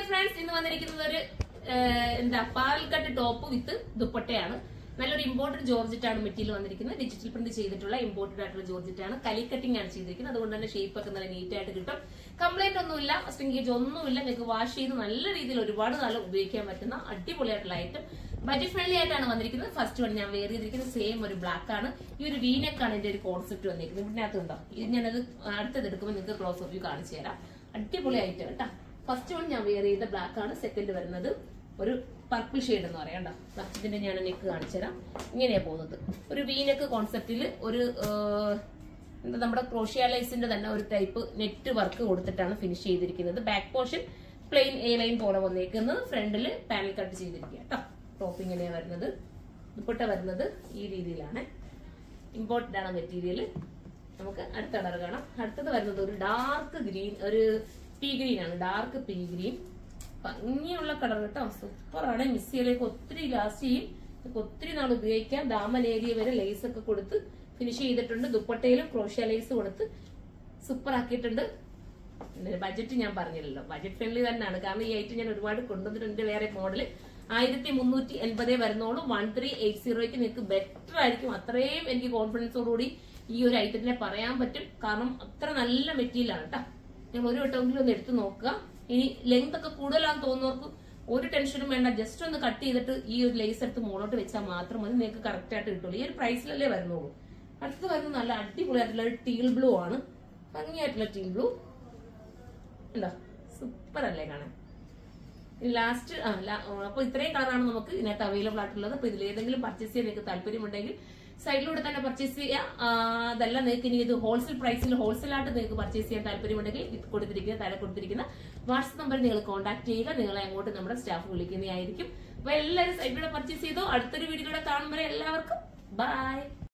friends ഇന്ന് വന്നിരിക്കുന്നത് ഒരു ഏഹ്, എന്താ പാൽക്കട്ട് ടോപ്പ് വിത്ത് ദുപ്പട്ടയാണ് നല്ലൊരു ഇമ്പോർട്ടഡ് ജോർജറ്റ് ആണ് മെറ്റീരിയൽ വന്നിരിക്കുന്നത് ഡിജിറ്റൽ പ്രിന്റ് ചെയ്തിട്ടുള്ള ഇമ്പോർട്ടഡ് ആയിട്ടുള്ള ജോർജറ്റ് ആണ് കലിക്കട്ടിംഗ് ആണ് ചെയ്തിരിക്കുന്നത് അതുകൊണ്ട് തന്നെ ഷേപ്പ് ഒക്കെ നല്ല നീറ്റ് ആയിട്ട് കിട്ടും കംപ്ലൈന്റ് ഒന്നുമില്ല സ്ട്രിങ്കേജ് ഒന്നുമില്ല നിങ്ങൾക്ക് വാഷ് ചെയ്ത് നല്ല രീതിയിൽ ഒരുപാട് കാലം ഉപയോഗിക്കാൻ പറ്റുന്ന അടിപൊളിയായിട്ടുള്ള ഐറ്റം ബഡ്ജറ്റ് ഫ്രണ്ട്ലി ആയിട്ടാണ് വന്നിരിക്കുന്നത് ഫസ്റ്റ് വൺ ഞാൻ വെയർ ചെയ്തിരിക്കുന്നത് സെയിം ഒരു ബ്ലാക്ക് ആണ് ഈ ഒരു വീനക്കാണ് എന്റെ ഒരു കോൺസെപ്റ്റ് വന്നിരിക്കുന്നത് ഇതിനകത്ത് ഉണ്ടോ ഇത് ഞാനത് അടുത്തത് എടുക്കുമ്പോൾ നിങ്ങൾക്ക് ക്ലോസ് ഓഫ് വ്യൂ കാണിച്ചു തരാം അടിപൊളി ഐറ്റം കേട്ടോ ഫസ്റ്റ് വൺ ഞാൻ വെയർ ചെയ്ത ബ്ലാക്ക് ആണ് സെക്കൻഡ് വരുന്നത് ഒരു പർപ്പിൾ ഷെയ്ഡ് എന്ന് പറയാം കേട്ടോ ദാ ഇതിന്റെ ഞാൻ നെക്ക് കാണിച്ചു തരാം ഇങ്ങനെയാ പോകുന്നത് ഒരു വീനക്ക് കോൺസെപ്റ്റിൽ ഒരു ഏഹ്, എന്താ നമ്മുടെ ക്രോഷ്യാലൈസിന്റെ തന്നെ ഒരു ടൈപ്പ് നെറ്റ് വർക്ക് കൊടുത്തിട്ടാണ് ഫിനിഷ് ചെയ്തിരിക്കുന്നത് back portion plain A line പോലെ വന്നേക്കുന്നത് ഫ്രണ്ടിൽ പാനൽ കട്ട് ചെയ്തിരിക്കുക കേട്ടോ ടോപ്പ് ഇങ്ങനെയാ വരുന്നത് ദുപ്പട്ട വരുന്നത് ഈ രീതിയിലാണ് ഇമ്പോർട്ടഡ് ആണ് മെറ്റീരിയൽ നമുക്ക് അടുത്ത കളർ കാണാം അടുത്തത് വരുന്നത് ഒരു ഡാർക്ക് ഗ്രീൻ ഒരു പീ ഗ്രീൻ ആണ് ഡാർക്ക് പീ ഗ്രീൻ ഭംഗിയുള്ള കളർ കേട്ടോ സൂപ്പറാണ് മിസ്സിയിലേക്ക് ഒത്തിരി ലാസ്റ്റ് ചെയ്യും നമുക്ക് ഒത്തിരി നാൾ ഉപയോഗിക്കാം ദാമൻ ഏരിയ വരെ ലേസ് ഒക്കെ കൊടുത്ത് ഫിനിഷ് ചെയ്തിട്ടുണ്ട് ദുപ്പട്ടയിലും ക്രോഷ്യ ലേസ് കൊടുത്ത് സൂപ്പർ ആക്കിയിട്ടുണ്ട് ബഡ്ജറ്റ് ഞാൻ പറഞ്ഞില്ലല്ലോ ബഡ്ജറ്റ് ഫ്രണ്ട്ലി തന്നെയാണ് കാരണം ഈ ഐറ്റം ഞാൻ ഒരുപാട് കൊണ്ടുവന്നിട്ടുണ്ട് വേറെ മോഡല് ആയിരത്തി മുന്നൂറ്റി എൺപതേ വരുന്നോളൂ വൺ ത്രീ എയ്റ്റ് സീറോയ്ക്ക് നിങ്ങൾക്ക് ബെറ്റർ ആയിരിക്കും അത്രയും എനിക്ക് കോൺഫിഡൻസോടുകൂടി ഈ ഒരു ഐറ്റത്തിനെ പറയാൻ പറ്റും കാരണം അത്ര നല്ല മെറ്റീരിയൽ ആണ് കേട്ടോ നിങ്ങൾ ഒരു വട്ടമെങ്കിലും ഒന്ന് എടുത്ത് നോക്കുക ഇനി ലെങ്ത് ഒക്കെ കൂടുതലാണെന്ന് തോന്നുന്നവർക്ക് ഒരു ടെൻഷനും വേണ്ട ജസ്റ്റ് ഒന്ന് കട്ട് ചെയ്തിട്ട് ഈ ഒരു ലേസ് എടുത്ത് മുകളോട്ട് വെച്ചാൽ മാത്രം മതി നിങ്ങൾക്ക് കറക്റ്റ് ആയിട്ട് കിട്ടുള്ളൂ ഈ ഒരു പ്രൈസിലല്ലേ വരുന്നുള്ളൂ അടുത്ത് വരുന്നത് നല്ല അടിപൊളിയായിട്ടുള്ള ഒരു ടീൽ ബ്ലൂ ആണ് ഭംഗിയായിട്ടുള്ള ടീൽ ബ്ലൂ ഉണ്ടോ സൂപ്പർ അല്ലേ കാണാൻ ലാസ്റ്റ് ആ അപ്പൊ ഇത്രയും കളറാണ് നമുക്ക് ഇതിനകത്ത് അവൈലബിൾ ആയിട്ടുള്ളത് അപ്പൊ ഇതിൽ ഏതെങ്കിലും പർച്ചേസ് ചെയ്യാൻ നിങ്ങൾക്ക് താല്പര്യമുണ്ടെങ്കിൽ സൈഡിലൂടെ തന്നെ പർച്ചേസ് ചെയ്യാം ആ, അതല്ല നിങ്ങൾക്ക് ഇനി ഇത് ഹോൾസെയിൽ പ്രൈസിൽ ഹോൾസെയിൽ ആയിട്ട് നിങ്ങൾക്ക് പർച്ചേസ് ചെയ്യാൻ താല്പര്യമുണ്ടെങ്കിൽ ഇത് കൊടുത്തിരിക്കുന്ന താഴെ കൊടുത്തിരിക്കുന്ന വാട്സ്ആപ്പ് നമ്പറിൽ നിങ്ങൾ കോൺടാക്ട് ചെയ്യുക നിങ്ങളെ അങ്ങോട്ട് നമ്മുടെ സ്റ്റാഫ് വിളിക്കുന്നതായിരിക്കും അപ്പൊ എല്ലാവരും സൈഡിലൂടെ പർച്ചേസ് ചെയ്തോ അടുത്തൊരു വീഡിയോയിലൂടെ കാണുമ്പോൾ എല്ലാവർക്കും ബൈ